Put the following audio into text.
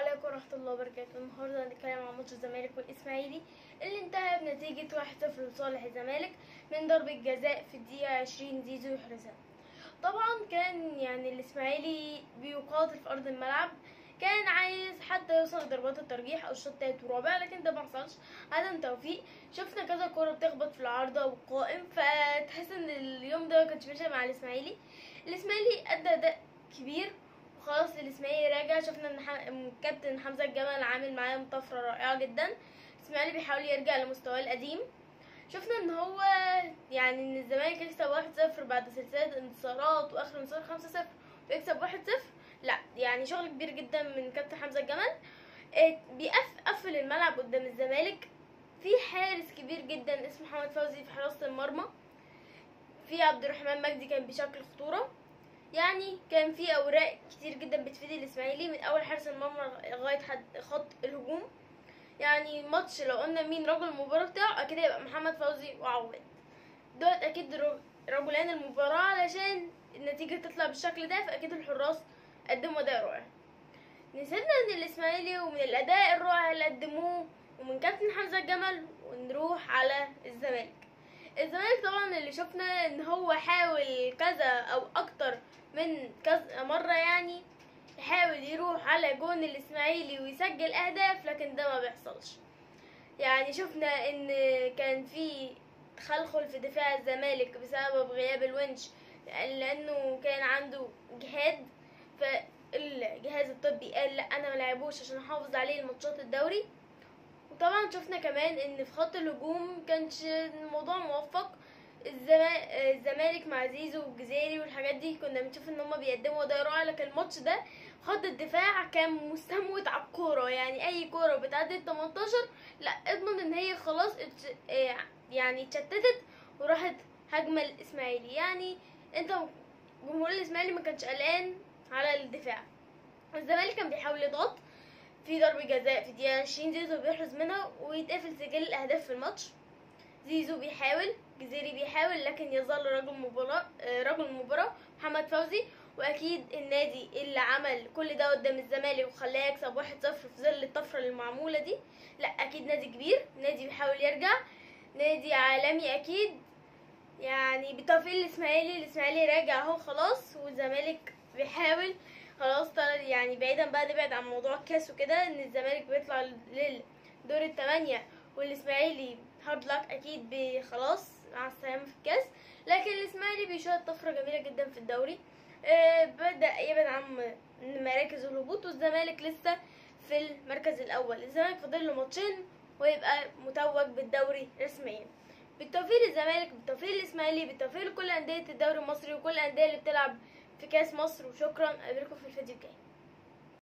عليكم ورحمة الله وبركاته النهاردة هنتكلم عن ماتش الزمالك والإسماعيلي اللي انتهى بنتيجة 1-0 لصالح الزمالك من ضربة جزاء في الدقيقة 20 زيزو يحرزها طبعا كان يعني الإسماعيلي بيقاتل في أرض الملعب كان عايز حتى يوصل لضربات الترجيح أو الشوط التالت ورابع لكن ده محصلش عدم توفيق شفنا كذا كورة بتخبط في العارضة والقائم فتحس ان اليوم ده مكانش ماشي مع الإسماعيلي الإسماعيلي أدى أداء كبير وخلاص الاسماعيلي راجع شفنا ان ح- إن كابتن حمزه الجمل عامل معاه طفره رائعه جدا الاسماعيلي بيحاول يرجع لمستواه القديم شفنا ان هو يعني ان الزمالك يكسب 1-0 بعد سلسله انتصارات واخر انتصار 5-0 ويكسب 1-0 لا يعني شغل كبير جدا من كابتن حمزه الجمل إيه، بيقفل الملعب قدام الزمالك في حارس كبير جدا اسمه محمد فوزي في حراسه المرمى في عبد الرحمن مجدي كان بشكل خطوره يعني كان في اوراق كتير جدا بتفيد الاسماعيلي من اول حارس المرمى لغايه حد خط الهجوم يعني ماتش لو قلنا مين رجل المباراه بتاعه اكيد هيبقى محمد فوزي وعواد دول اكيد رو- رجلان المباراه علشان النتيجه تطلع بالشكل ده فاكيد الحراس قدموا اداء رائع نسيبنا من الاسماعيلي ومن الاداء الرائع اللي قدموه ومن كابتن حمزه الجمل ونروح على الزمالك الزمالك طبعا اللي شفنا ان هو حاول كذا او اكتر من كذا مرة يعني يحاول يروح على جون الاسماعيلي ويسجل اهداف لكن ده ما بيحصلش يعني شفنا ان كان في تخلخل في دفاع الزمالك بسبب غياب الونش لانه كان عنده جهاد فالجهاز الطبي قال لا انا ملعبوش عشان احافظ عليه الماتشات الدوري وطبعا شفنا كمان ان في خط الهجوم كانش الموضوع موفق الزما- الزمالك مع زيزو والجزيري والحاجات دي كنا بنشوف ان هما بيقدموا اداء رائع لكن الماتش ده خط الدفاع كان مستموت على الكوره يعني اي كوره بتعدي ال 18 لا اضمن ان هي خلاص اتش... آه، يعني اتشتتت وراحت هجمه الاسماعيلي يعني انت جمهور الاسماعيلي ما كانش قلقان على الدفاع الزمالك كان بيحاول يضغط في ضربة جزاء في الدقيقة 20 زيزو بيحرز منها ويتقفل سجل الأهداف في الماتش زيزو بيحاول جزيري بيحاول لكن يظل رجل مباراة آه، رجل المباراة محمد فوزي وأكيد النادي اللي عمل كل ده قدام الزمالك وخلاه يكسب واحد صفر في ظل الطفرة المعمولة دي لا أكيد نادي كبير نادي بيحاول يرجع نادي عالمي أكيد يعني بتوفيق الإسماعيلي الإسماعيلي راجع أهو خلاص والزمالك بيحاول خلاص طلع يعني بعيدا بقى نبعد عن موضوع الكاس وكده ان الزمالك بيطلع للدور الثمانية والاسماعيلي هارد لك اكيد بي- خلاص مع السلامة في الكاس لكن الاسماعيلي بيشهد طفرة جميلة جدا في الدوري آه بدأ يبعد عن مراكز الهبوط والزمالك لسه في المركز الاول الزمالك فاضل له ماتشين ويبقى متوج بالدوري رسميا بالتوفيق للزمالك بالتوفيق للاسماعيلي بالتوفيق لكل انديه الدوري المصري وكل الانديه اللي بتلعب في كاس مصر وشكرا اقابلكم في الفيديو الجاي